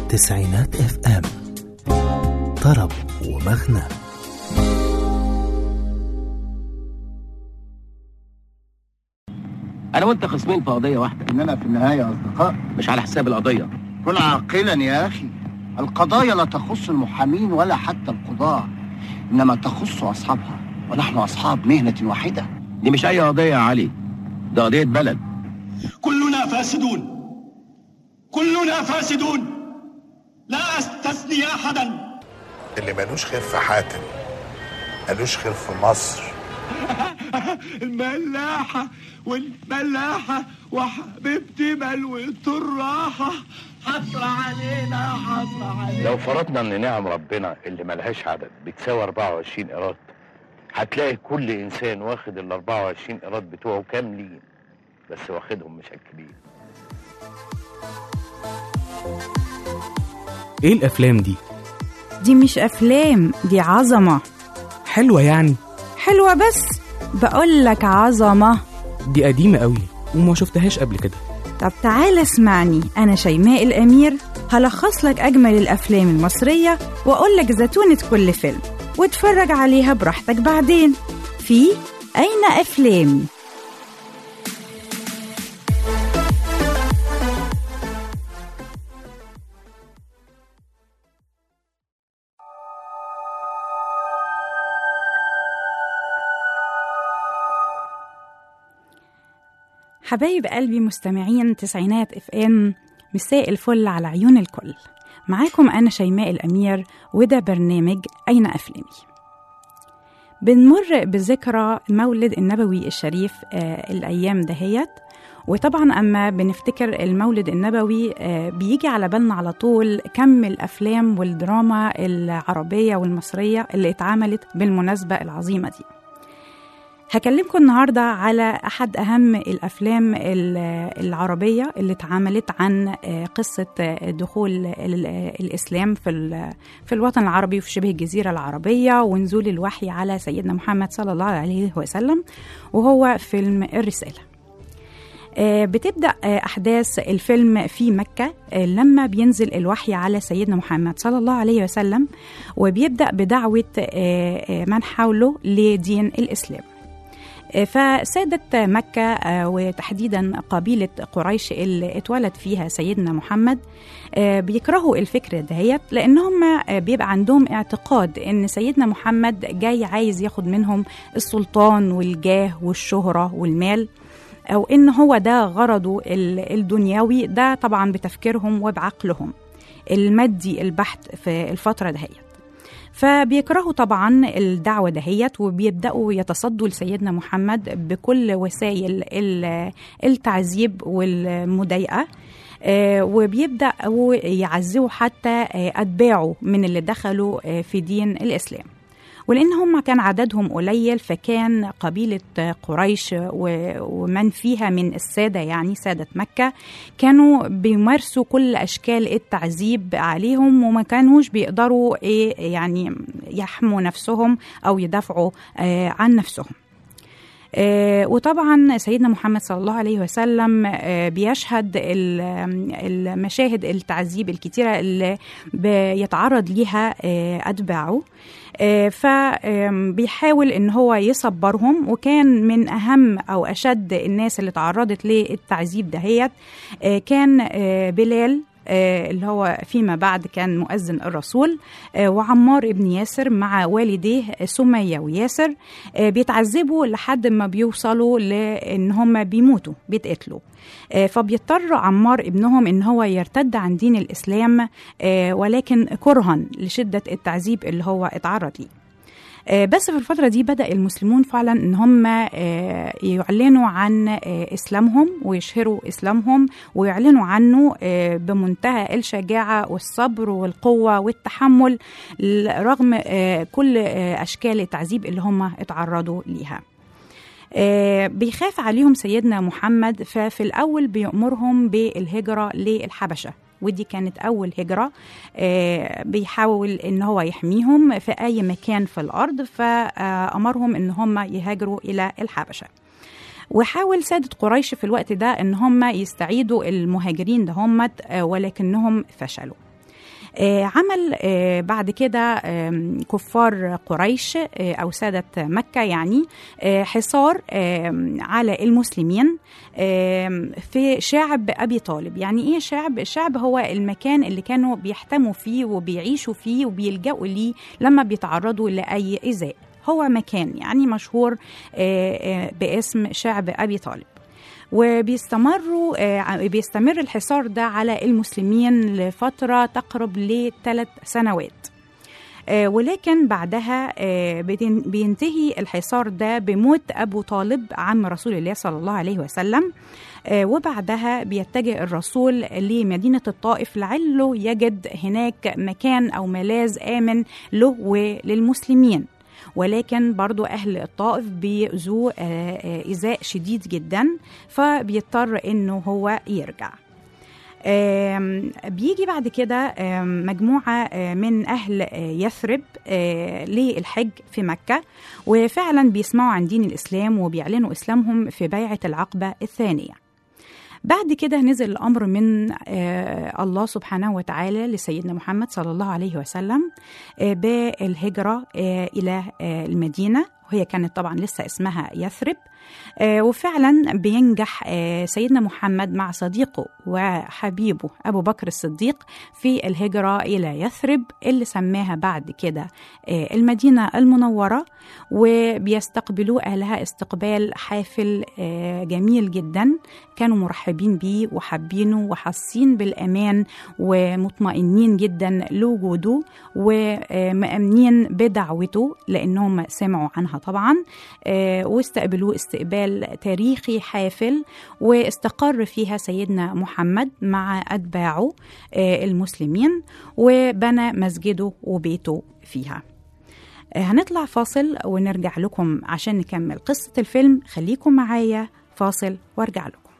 تسعينات اف ام طرب ومغنى انا وانت خصمين في قضيه واحده اننا في النهايه اصدقاء مش على حساب القضيه كن عاقلا يا اخي القضايا لا تخص المحامين ولا حتى القضاة انما تخص اصحابها ونحن اصحاب مهنه واحده دي مش اي قضيه يا علي ده قضيه بلد كلنا فاسدون كلنا فاسدون لا استثني احدا اللي ملوش خير في حاتم ملوش خير في مصر الملاحة والملاحة وحبيبتي ملوية الراحة حصر علينا حصر علينا لو فرضنا ان نعم ربنا اللي ملهاش عدد بتساوي 24 ايراد هتلاقي كل انسان واخد ال 24 ايراد بتوعه كاملين بس واخدهم مشكلين ايه الافلام دي دي مش أفلام دي عظمة حلوه يعني حلوة بس بقولك عظمة دي قديمه قوي وما شفتهاش قبل كده طب تعال اسمعني أنا شيماء الأمير هلخص لك أجمل الأفلام المصرية وأقول لك زتونة كل فيلم واتفرج عليها براحتك بعدين في أين أفلامي حبايب قلبي مستمعين تسعينات اف ام مساء الفل على عيون الكل معاكم أنا شيماء الأمير وده برنامج أين أفلامي بنمر بذكرى مولد النبوي الشريف آه الأيام دهيت وطبعا أما بنفتكر المولد النبوي آه بيجي على بالنا على طول كم الأفلام والدراما العربية والمصرية اللي اتعملت بالمناسبة العظيمة دي هكلمكم النهاردة على أحد أهم الأفلام العربية اللي اتعملت عن قصة دخول الإسلام في, في الوطن العربي وفي شبه الجزيرة العربية ونزول الوحي على سيدنا محمد صلى الله عليه وسلم وهو فيلم الرسالة بتبدأ أحداث الفيلم في مكة لما بينزل الوحي على سيدنا محمد صلى الله عليه وسلم وبيبدأ بدعوة من حوله لدين الإسلام فسادة مكة وتحديدا قبيلة قريش اللي اتولد فيها سيدنا محمد بيكرهوا الفكرة دهيت لأنهم بيبقى عندهم اعتقاد أن سيدنا محمد جاي عايز ياخد منهم السلطان والجاه والشهرة والمال أو إن هو ده غرضه الدنيوي ده طبعا بتفكيرهم وبعقلهم المادي البحت في الفترة دهيت فبيكرهوا طبعا الدعوة دهيت وبيبدأوا يتصدوا لسيدنا محمد بكل وسائل التعذيب والمضايقة وبيبدأوا يعذبوا حتى أتباعه من اللي دخلوا في دين الإسلام ولأن هم كان عددهم قليل فكان قبيلة قريش ومن فيها من السادة يعني سادة مكة كانوا بيمارسوا كل أشكال التعذيب عليهم وما كانوش بيقدروا إيه يعني يحموا نفسهم أو يدافعوا عن نفسهم آه وطبعا سيدنا محمد صلى الله عليه وسلم آه بيشهد المشاهد التعذيب الكتيرة اللي بيتعرض ليها آه أتباعه فبيحاول ان هو يصبرهم وكان من اهم او اشد الناس اللي تعرضت للتعذيب دهيت كان بلال اللي هو فيما بعد كان مؤذن الرسول وعمار ابن ياسر مع والديه سمية وياسر بيتعذبوا لحد ما بيوصلوا لان هم بيموتوا بيتقتلوا فبيضطر عمار ابنهم ان هو يرتد عن دين الاسلام ولكن كرها لشده التعذيب اللي هو اتعرض ليه بس في الفترة دي بدأ المسلمون فعلا ان هم يعلنوا عن اسلامهم ويشهروا اسلامهم ويعلنوا عنه بمنتهى الشجاعة والصبر والقوة والتحمل رغم كل اشكال التعذيب اللي هم اتعرضوا ليها بيخاف عليهم سيدنا محمد ففي الأول بيأمرهم بالهجرة للحبشة ودي كانت أول هجرة بيحاول إن هو يحميهم في أي مكان في الأرض فأمرهم إن هم يهاجروا إلى الحبشة وحاول سادة قريش في الوقت ده إن هم يستعيدوا المهاجرين ده هم ولكنهم فشلوا آه، عمل آه، بعد كده آم، كفار قريش آه، أو سادة مكة يعني آه، حصار آم، على المسلمين آم، في شعب أبي طالب يعني إيه شعب؟ الشعب هو المكان اللي كانوا بيحتموا فيه وبيعيشوا فيه وبيلجأوا ليه لما بيتعرضوا لأي إيذاء هو مكان يعني مشهور آه، آه، باسم شعب أبي طالب وبيستمروا آه، بيستمر الحصار ده على المسلمين لفترة تقرب لثلاث سنوات آه، ولكن بعدها آه، بتن- بينتهي الحصار ده بموت أبو طالب عم رسول الله صلى الله عليه وسلم آه، وبعدها بيتجه الرسول لمدينة الطائف لعله يجد هناك مكان أو ملاذ آمن له وللمسلمين ولكن برضو أهل الطائف بيؤذوه آه، آه، إيذاء شديد جدا فبيضطر إنه هو يرجع آم، بيجي بعد كده آم، مجموعة آه، من أهل آه، يثرب آه، للحج في مكة وفعلا بيسمعوا عن دين الإسلام وبيعلنوا إسلامهم في بيعة العقبة الثانية بعد كده نزل الأمر من آه، الله سبحانه وتعالى لسيدنا محمد صلى الله عليه وسلم آه، بالهجرة آه، إلى آه، المدينة وهي كانت طبعا لسه اسمها يثرب آه، وفعلا بينجح آه، سيدنا محمد مع صديقه وحبيبه أبو بكر الصديق في الهجرة إلى يثرب اللي سماها بعد كده آه، المدينة المنورة وبيستقبلوا أهلها استقبال حافل آه، جميل جدا كانوا مرحبين بيه وحابينه وحاسين بالأمان ومطمئنين جدا لوجوده ومأمنين بدعوته لأنهم سمعوا عنها طبعا آه، واستقبلوه استقبال تاريخي حافل واستقر فيها سيدنا محمد مع أتباعه آه، المسلمين وبنى مسجده وبيته فيها آه، هنطلع فاصل ونرجع لكم عشان نكمل قصة الفيلم خليكم معايا فاصل وارجع لكم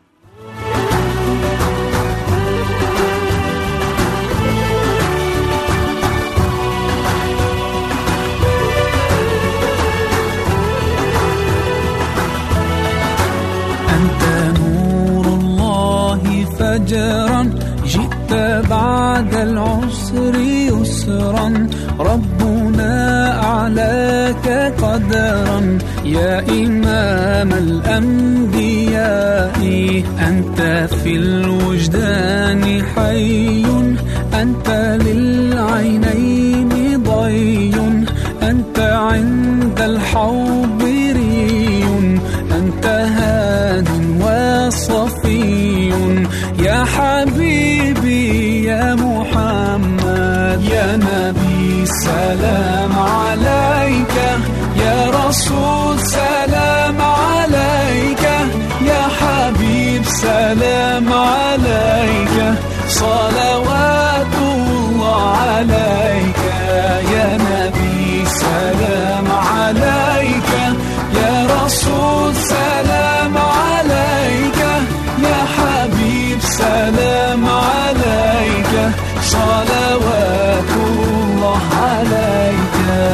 أنت نور الله فجرا جئت بعد العسر يسرا ربنا أعلاك قدرا يا إمام الأنبياء أنت في الوجدان حي أنت للعينين ضي أنت عند الحوض ري أنت هاد وصفي يا حبيبي يا محمد يا نبي سلام عليك يا رسول سلام عليك يا حبيب سلام عليك صلوات الله عليك يا نبي سلام عليك يا رسول سلام عليك يا حبيب سلام عليك صلوات الله عليك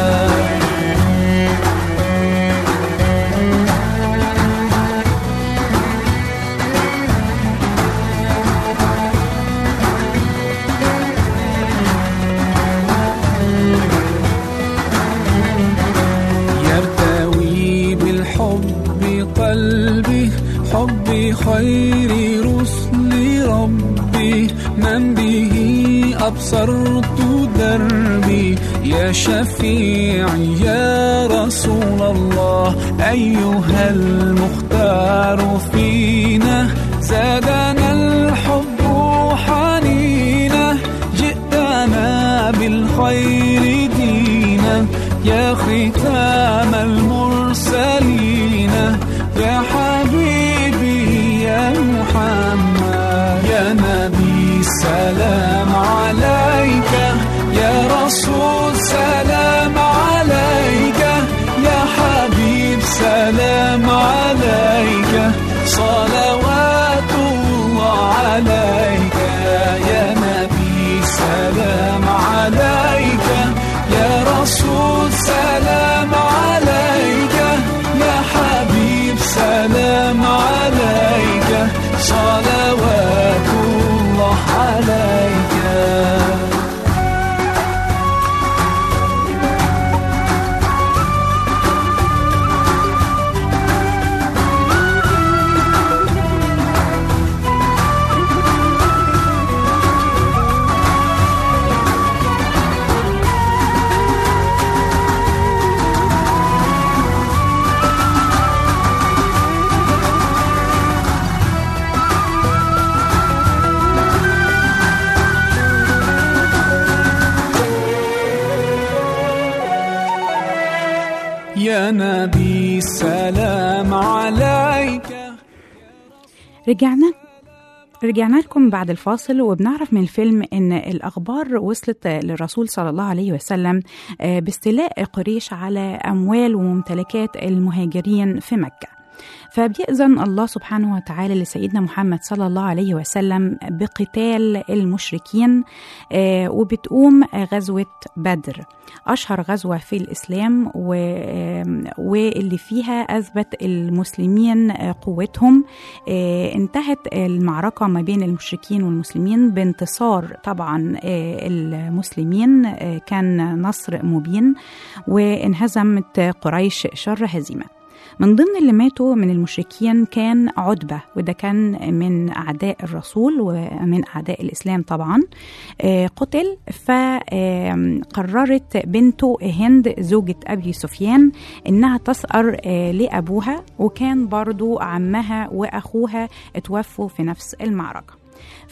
يرتوي بالحب قلبي حب خير رسل ربي من به أبصرت دربي يا شفيعي يا رسول الله أيها المختار فينا زادنا الحب حنينا جئتنا بالخير دينا يا ختام المرسلين يا حبيبي يا محمد يا نبي سلام عليك يا رسول سلام عليك يا حبيب سلام عليك صلوات الله عليك يا نبي سلام عليك يا رسول سلام عليك يا حبيب سلام عليك صلوات الله عليك رجعنا رجعنا لكم بعد الفاصل وبنعرف من الفيلم ان الاخبار وصلت للرسول صلى الله عليه وسلم آه، باستيلاء قريش على اموال وممتلكات المهاجرين في مكه فبيأذن الله سبحانه وتعالى لسيدنا محمد صلى الله عليه وسلم بقتال المشركين آه، وبتقوم غزوة بدر أشهر غزوة في الإسلام و- آم، واللي فيها أثبت المسلمين آه، قوتهم آه، انتهت المعركة ما بين المشركين والمسلمين بانتصار طبعا آه، المسلمين آه، كان نصر مبين وانهزمت قريش شر هزيمة من ضمن اللي ماتوا من المشركين كان عتبة وده كان من أعداء الرسول ومن أعداء الإسلام طبعا آه، قتل فقررت بنته هند زوجة أبي سفيان إنها تسأر آه، لأبوها وكان برضو عمها وأخوها اتوفوا في نفس المعركة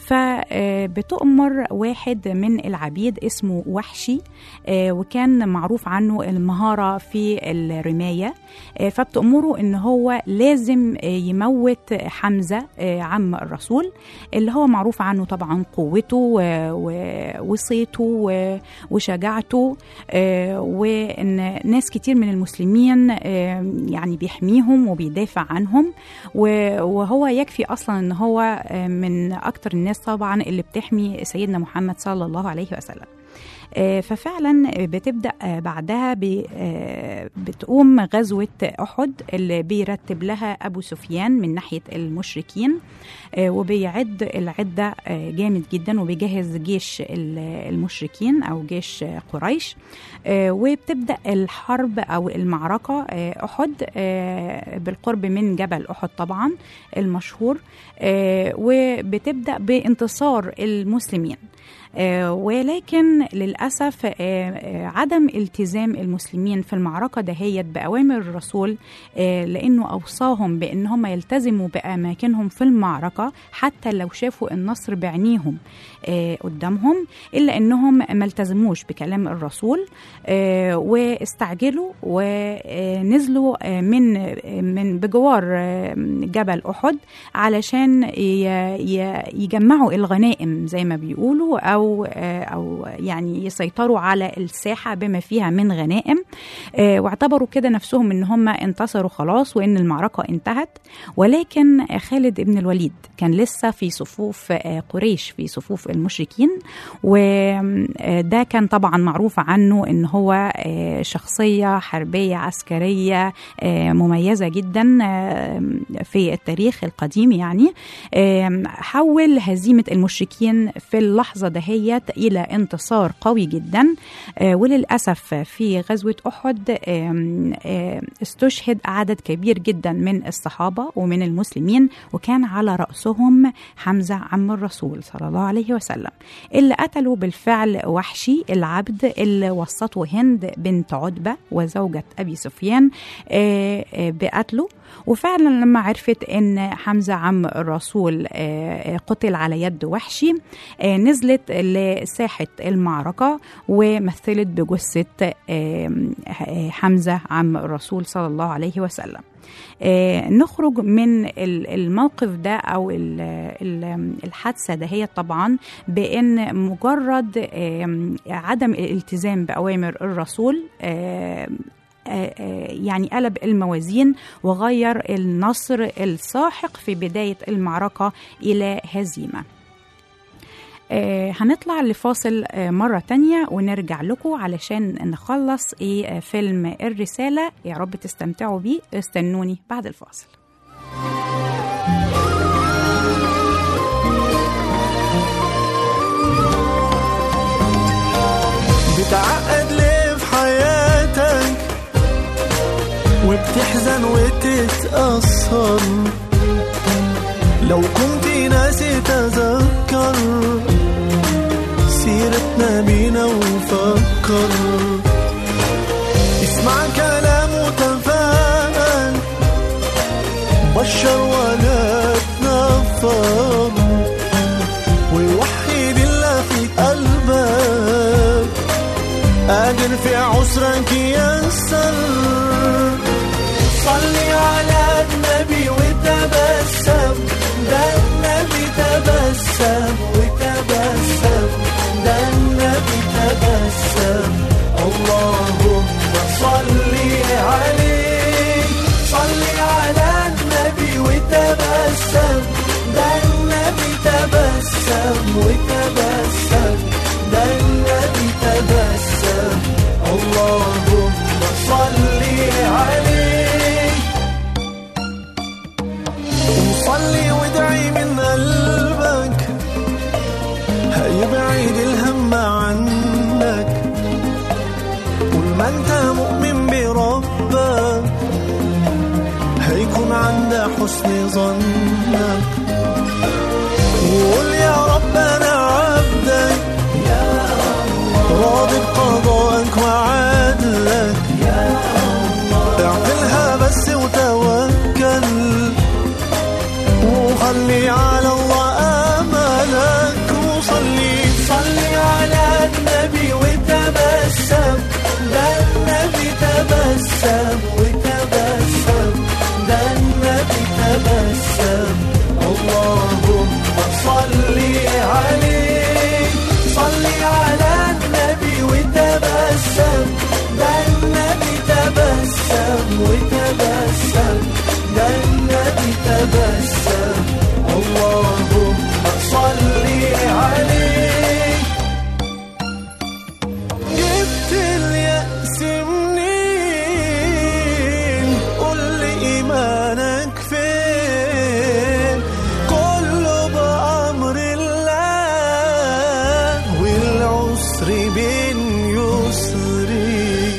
فبتؤمر واحد من العبيد اسمه وحشي آه، وكان معروف عنه المهارة في الرماية آه، فبتأمره ان هو لازم آه، يموت حمزة آه، عم الرسول اللي هو معروف عنه طبعا قوته و- و- وصيته و- وشجاعته آه، وان ناس كتير من المسلمين آه، يعني بيحميهم وبيدافع عنهم و- وهو يكفي اصلا ان هو آه، من اكتر الناس طبعا اللي بتحمي سيدنا محمد صلى الله عليه وسلم آه، ففعلا بتبدا آه، بعدها ب- آه، بتقوم غزوه احد اللي بيرتب لها ابو سفيان من ناحيه المشركين آه، وبيعد العده آه، جامد جدا وبيجهز جيش ال- المشركين او جيش آه، قريش آه، وبتبدا الحرب او المعركه آه، احد آه، بالقرب من جبل احد طبعا المشهور آه، وبتبدا بانتصار المسلمين آه، ولكن للأسف آه، آه، عدم التزام المسلمين في المعركة دهيت بأوامر الرسول آه، لأنه أوصاهم بأن هم يلتزموا بأماكنهم في المعركة حتى لو شافوا النصر بعينيهم آه، قدامهم إلا أنهم ما التزموش بكلام الرسول آه، واستعجلوا ونزلوا آه، من من بجوار آه، جبل أحد علشان ي- ي- يجمعوا الغنائم زي ما بيقولوا او او يعني يسيطروا على الساحه بما فيها من غنائم آه، واعتبروا كده نفسهم ان هم انتصروا خلاص وان المعركه انتهت ولكن خالد بن الوليد كان لسه في صفوف آه، قريش في صفوف المشركين وده كان طبعا معروف عنه ان هو آه، شخصيه حربيه عسكريه آه، مميزه جدا آه، في التاريخ القديم يعني آم، حول هزيمة المشركين في اللحظة دهيت إلى انتصار قوي جدا آه، وللأسف في غزوة أحد آم، آم، استشهد عدد كبير جدا من الصحابة ومن المسلمين وكان على رأسهم حمزة عم الرسول صلى الله عليه وسلم اللي قتلوا بالفعل وحشي العبد اللي وسطه هند بنت عتبة وزوجة أبي سفيان آه، آه، بقتله وفعلا لما عرفت ان حمزه عم الرسول آه، قتل على يد وحشي آه، نزلت لساحه المعركه ومثلت بجثه آه، آه، حمزه عم الرسول صلى الله عليه وسلم آه، نخرج من ال- الموقف ده او ال- ال- الحادثه ده هي طبعا بان مجرد آم، عدم الالتزام باوامر الرسول آم، آه، آه، يعني قلب الموازين وغير النصر الساحق في بداية المعركة إلى هزيمة آه، هنطلع لفاصل آه، مرة تانية ونرجع لكم علشان نخلص إيه آه، فيلم الرسالة يا رب تستمتعوا بيه استنوني بعد الفاصل بتعقد ليه في حياتك وبتحزن وتتأثر لو كنت ناسي تذكر سيرتنا بينا وفكر اسمع كلام وتفائل بشر ولا تنفر ووحد الله في قلبك قادر في عسرك يسر صلي على النبي وتبسم ده تبسم وتبسم ده النبي تبسم اللهم صلي عليه صلي على النبي وتبسم ده النبي تبسم وتبسم ده النبي تبسم اللهم صلي عليه وصلي وادعي من قلبك هيبعد الهم عنك طول ما انت مؤمن بربك هيكون عند حسن ظنك وقول يا رب انا عبدك راضي بقضائك وعدلك اعملها بس وتوكل وخلي على الله املك وصلي صلي على النبي وتبسم ده النبي تبسم وتبسم ده النبي تبسم اللهم صلي عليه صلي على النبي وتبسم ده النبي تبسم وتبسم ده النبي تبسم اللهم صلي عليه جبت اليأس منين قول لي إيمانك فين كله بأمر الله والعسر بين يسرين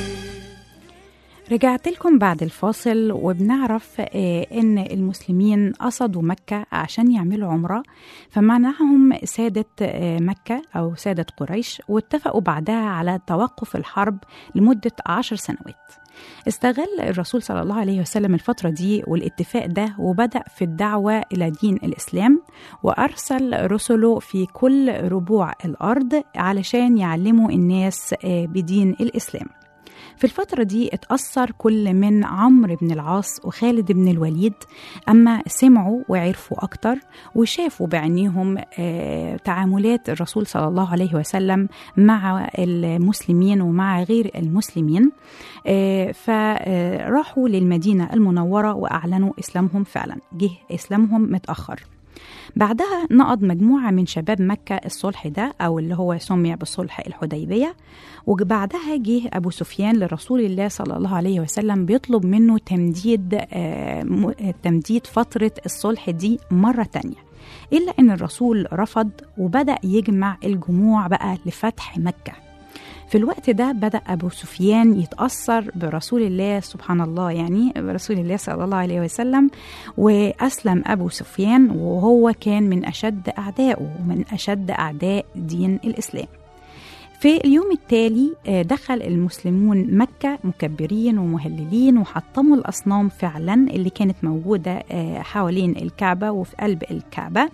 رجعت لكم بعد الفاصل وبنعرف آه، ان المسلمين قصدوا مكة عشان يعملوا عمرة فمنعهم سادة آه، مكة او سادة قريش واتفقوا بعدها على توقف الحرب لمدة عشر سنوات استغل الرسول صلى الله عليه وسلم الفترة دي والاتفاق ده وبدأ في الدعوة إلى دين الإسلام وأرسل رسله في كل ربوع الأرض علشان يعلموا الناس آه، بدين الإسلام في الفترة دي اتأثر كل من عمرو بن العاص وخالد بن الوليد أما سمعوا وعرفوا أكتر وشافوا بعينيهم آه، تعاملات الرسول صلى الله عليه وسلم مع المسلمين ومع غير المسلمين آه، فراحوا للمدينة المنورة وأعلنوا إسلامهم فعلا جه إسلامهم متأخر بعدها نقض مجموعة من شباب مكة الصلح ده أو اللي هو سمي بالصلح الحديبية وبعدها جه أبو سفيان لرسول الله صلى الله عليه وسلم بيطلب منه تمديد آه، م- تمديد فترة الصلح دي مرة تانية إلا أن الرسول رفض وبدأ يجمع الجموع بقى لفتح مكة في الوقت ده بدأ أبو سفيان يتأثر برسول الله سبحان الله يعني برسول الله صلى الله عليه وسلم وأسلم أبو سفيان وهو كان من أشد أعدائه ومن أشد أعداء دين الإسلام في اليوم التالي آه، دخل المسلمون مكة مكبرين ومهللين وحطموا الأصنام فعلا اللي كانت موجودة آه، حوالين الكعبة وفي قلب الكعبة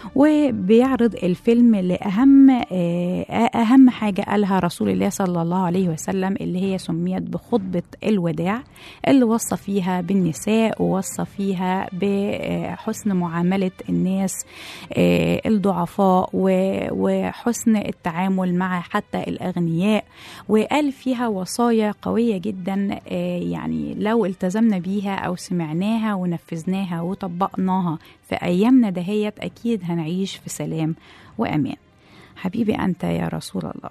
وبيعرض الفيلم لأهم آه، أهم حاجة قالها رسول الله صلى الله عليه وسلم اللي هي سميت بخطبة الوداع اللي وصى فيها بالنساء ووصى فيها بحسن معاملة الناس آه، الضعفاء و- وحسن التعامل مع حتى الأغنياء وقال فيها وصايا قوية جدا آه، يعني لو التزمنا بيها أو سمعناها ونفذناها وطبقناها في أيامنا دهيت أكيد هنعيش في سلام وأمان حبيبي أنت يا رسول الله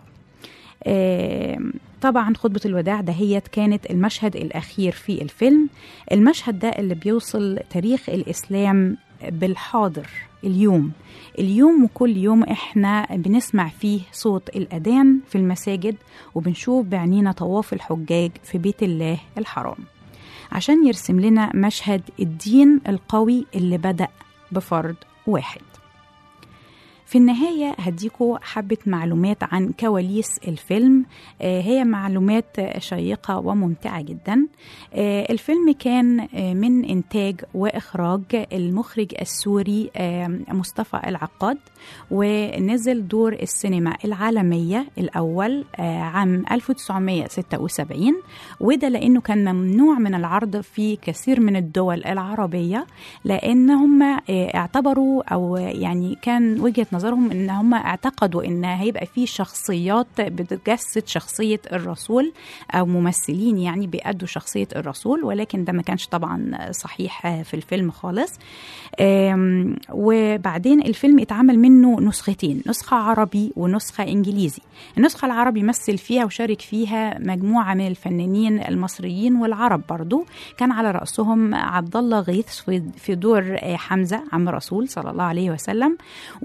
آم، طبعا خطبة الوداع دهيت كانت المشهد الأخير في الفيلم المشهد ده اللي بيوصل تاريخ الإسلام بالحاضر اليوم اليوم وكل يوم احنا بنسمع فيه صوت الأذان في المساجد وبنشوف بعينينا طواف الحجاج في بيت الله الحرام عشان يرسم لنا مشهد الدين القوي اللي بدأ بفرد واحد في النهاية هديكوا حبة معلومات عن كواليس الفيلم آه، هي معلومات آه، شيقة وممتعة جدا آه، الفيلم كان آه، من إنتاج وإخراج المخرج السوري آه، مصطفى العقاد ونزل دور السينما العالمية الأول آه، عام 1976 وده لأنه كان ممنوع من العرض في كثير من الدول العربية لأن هم آه، اعتبروا أو يعني كان وجهة نظرهم ان هم اعتقدوا ان هيبقى في شخصيات بتجسد شخصيه الرسول او ممثلين يعني بيأدوا شخصيه الرسول ولكن ده ما كانش طبعا صحيح في الفيلم خالص آم، وبعدين الفيلم اتعمل منه نسختين نسخه عربي ونسخه انجليزي النسخه العربي مثل فيها وشارك فيها مجموعه من الفنانين المصريين والعرب برضو كان على راسهم عبد الله غيث في- في دور آه، حمزه عم الرسول صلى الله عليه وسلم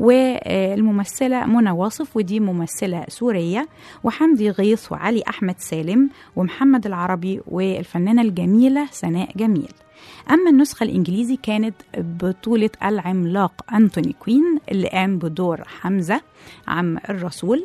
والممثله منى واصف ودي ممثله سوريه وحمدي غيث وعلي احمد سالم ومحمد العربي والفنانه الجميله سناء جميل أما النسخة الإنجليزي كانت بطولة العملاق أنتوني كوين اللي قام بدور حمزة عم الرسول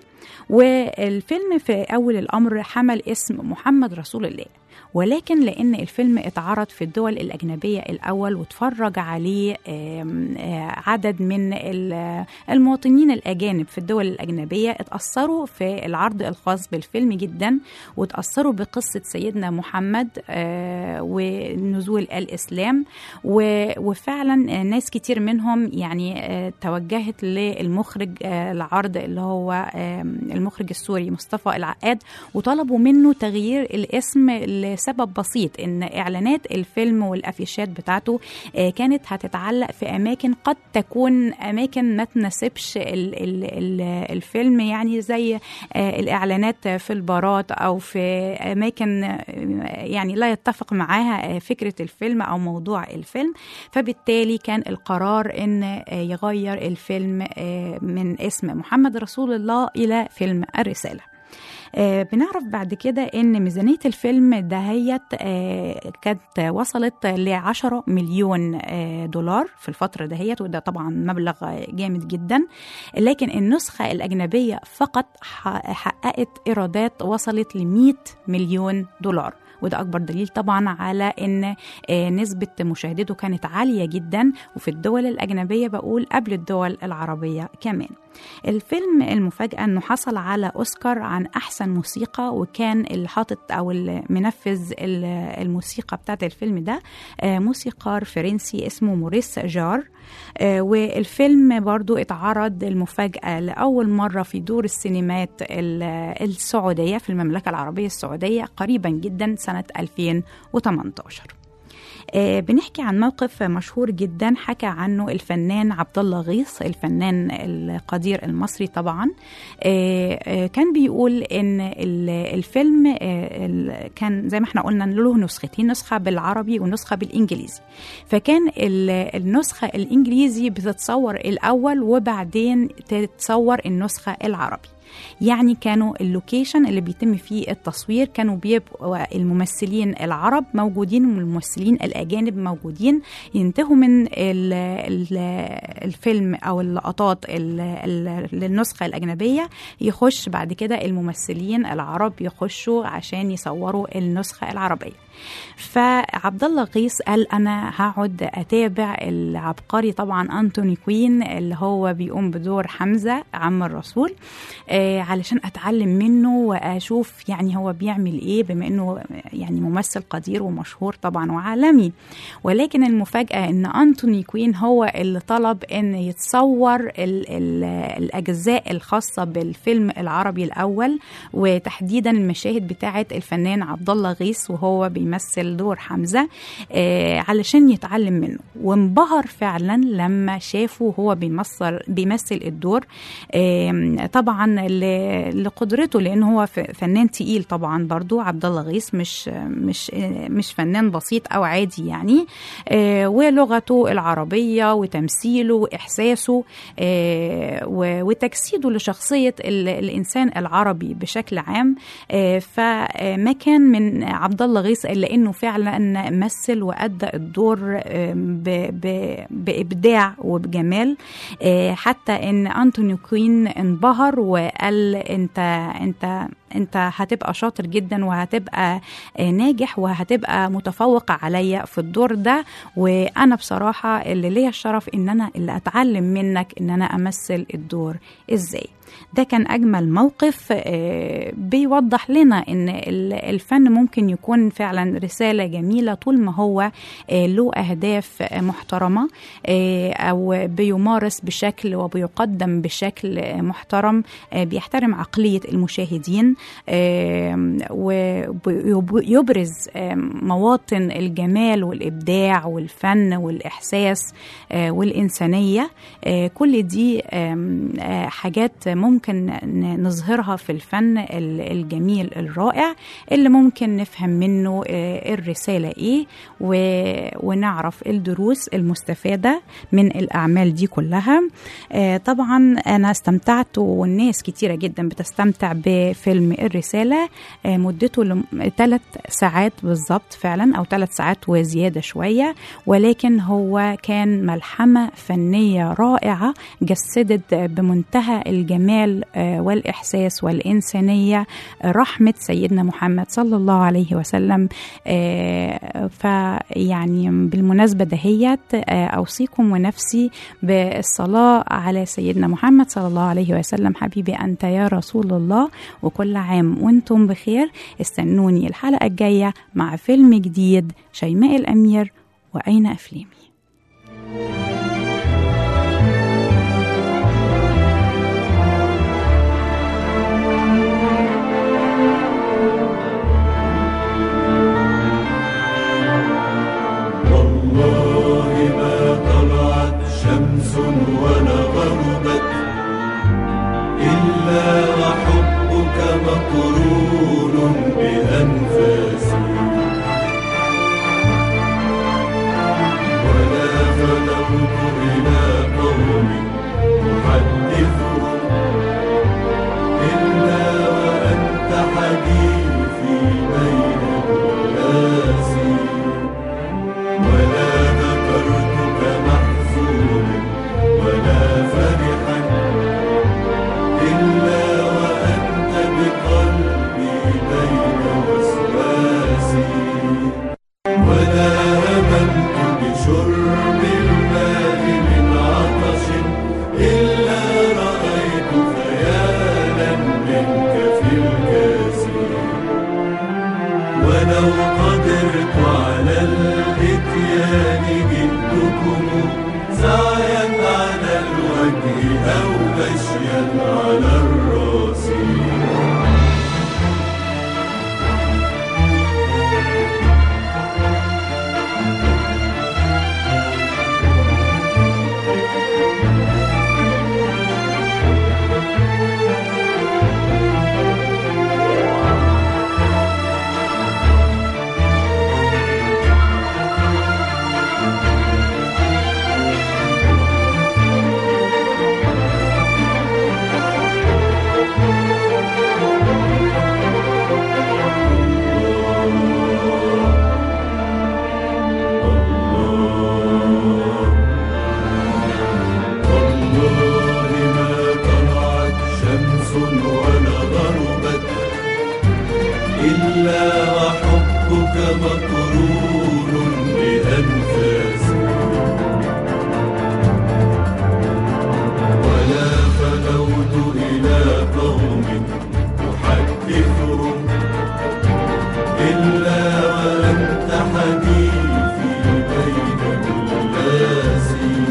والفيلم في أول الأمر حمل اسم محمد رسول الله ولكن لأن الفيلم اتعرض في الدول الأجنبية الأول واتفرج عليه آم، آه، عدد من ال- المواطنين الأجانب في الدول الأجنبية اتأثروا في العرض الخاص بالفيلم جدا وتأثروا بقصة سيدنا محمد آه، ونزول الإسلام و- وفعلا آه، ناس كتير منهم يعني آه، توجهت للمخرج آه، العرض اللي هو آه، المخرج السوري مصطفى العقاد وطلبوا منه تغيير الاسم لسبب بسيط ان اعلانات الفيلم والافيشات بتاعته آه، كانت هتتعلق في اماكن قد تكون اماكن ما تناسبش ال- ال- ال- الفيلم يعني زي آه، الاعلانات في البارات او في اماكن آه، يعني لا يتفق معاها آه، فكره الفيلم او موضوع الفيلم فبالتالي كان القرار ان آه، يغير الفيلم آه، من اسم محمد رسول الله الى فيلم الرساله آه، بنعرف بعد كده ان ميزانيه الفيلم دهيت آه، كانت وصلت ل 10 مليون آه، دولار في الفتره دهيت وده طبعا مبلغ آه، جامد جدا لكن النسخه الاجنبيه فقط ح- حققت ايرادات وصلت ل 100 مليون دولار وده اكبر دليل طبعا على ان آه، نسبه مشاهدته كانت عاليه جدا وفي الدول الاجنبيه بقول قبل الدول العربيه كمان الفيلم المفاجاه انه حصل على اوسكار عن احسن موسيقى وكان اللي حاطط او اللي منفذ ال- الموسيقى بتاعت الفيلم ده آه، موسيقار فرنسي اسمه موريس جار آه، والفيلم برضو اتعرض المفاجأة لأول مرة في دور السينمات ال- السعودية في المملكة العربية السعودية قريبا جدا سنة 2018 آه، بنحكي عن موقف مشهور جدا حكى عنه الفنان عبد الله غيث الفنان القدير المصري طبعا آه، آه، كان بيقول ان ال- الفيلم آه، ال- كان زي ما احنا قلنا له نسختين نسخه بالعربي ونسخه بالانجليزي فكان ال- النسخه الانجليزي بتتصور الاول وبعدين تتصور النسخه العربي يعني كانوا اللوكيشن اللي بيتم فيه التصوير كانوا بيبقوا الممثلين العرب موجودين والممثلين الأجانب موجودين ينتهوا من ال ال الفيلم أو اللقطات ال- ال- للنسخة الأجنبية يخش بعد كده الممثلين العرب يخشوا عشان يصوروا النسخة العربية فعبد الله غيث قال انا هقعد اتابع العبقري طبعا انتوني كوين اللي هو بيقوم بدور حمزه عم الرسول آه علشان اتعلم منه واشوف يعني هو بيعمل ايه بما انه يعني ممثل قدير ومشهور طبعا وعالمي ولكن المفاجاه ان انتوني كوين هو اللي طلب ان يتصور ال ال الاجزاء الخاصه بالفيلم العربي الاول وتحديدا المشاهد بتاعه الفنان عبد الله غيث وهو بيمثل دور حمزه آه علشان يتعلم منه وانبهر فعلا لما شافه هو بيمثل بيمثل الدور آه طبعا ل- لقدرته لان هو ف- فنان تقيل طبعا برضو عبد الله غيث مش مش آه مش فنان بسيط او عادي يعني آه ولغته العربيه وتمثيله واحساسه آه و- وتجسيده لشخصيه ال- الانسان العربي بشكل عام آه فما كان من عبد الله غيث الا انه فعلا مثل وادى الدور آه، ب- ب- بابداع وبجمال آه، حتى ان انتوني كوين انبهر وقال انت انت انت هتبقى شاطر جدا وهتبقى آه، ناجح وهتبقى متفوق عليا في الدور ده وانا بصراحه اللي ليا الشرف ان انا اللي اتعلم منك ان انا امثل الدور ازاي ده كان اجمل موقف آه، بيوضح لنا ان ال- الفن ممكن يكون فعلا رساله جميله طول ما هو آه، له اهداف آه، محترمه آه، او بيمارس بشكل وبيقدم بشكل آه، محترم آه، بيحترم عقليه المشاهدين ويبرز مواطن الجمال والابداع والفن والاحساس آه، والانسانيه آه، كل دي آم، آه، حاجات ممكن ن- نظهرها في الفن ال- الجميل الرائع اللي ممكن نفهم منه آه، الرسالة إيه و- ونعرف الدروس المستفادة من الأعمال دي كلها آه، طبعا أنا استمتعت والناس كتيرة جدا بتستمتع بفيلم الرسالة آه، مدته ثلاث ساعات بالظبط فعلا أو ثلاث ساعات وزيادة شوية ولكن هو كان ملحمة فنية رائعة جسدت بمنتهى الجمال آه، والإحساس والإنسانية رحمة سيدنا محمد صلى الله عليه وسلم آه، فيعني بالمناسبة دهيت آه، أوصيكم ونفسي بالصلاة على سيدنا محمد صلى الله عليه وسلم حبيبي أنت يا رسول الله وكل عام وانتم بخير استنوني الحلقة الجاية مع فيلم جديد شيماء الأمير وأين أفلامي والله ما طلعت شمس ولا غربت إلا وحبك مقرون بأنفاسي ولا خلوت إلى قوم أحدثهم إلا وأنت حديثي بين الناس ولا ذكرتك محزونا ولا فرحا إلا وأنت بقلبي بين وسواسي ولا هممت بشرب الماء من عطش إلا رأيت خيالا منك في الكاسي ولو قدرت على الاتيان جئتكم سعيا على الوجه او مشيا على الراس والله ما طلعت شمس ولا غربت إلا وحبك مقرون بأنفاسي ولا فلوت إلى قوم أحدثهم إلا وأنت حديثي بين الناس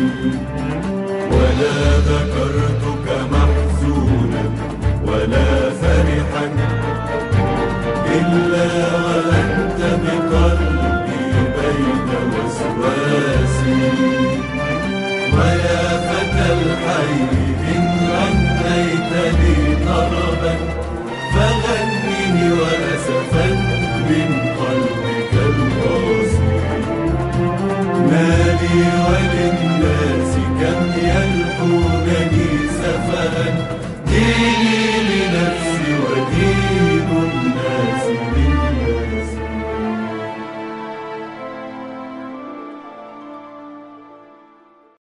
ولا ذكرتك محزونا ولا فرحا إلا وأنت بقلبي بين وسواسي ويا فتى الحي إن غنيت لي ترى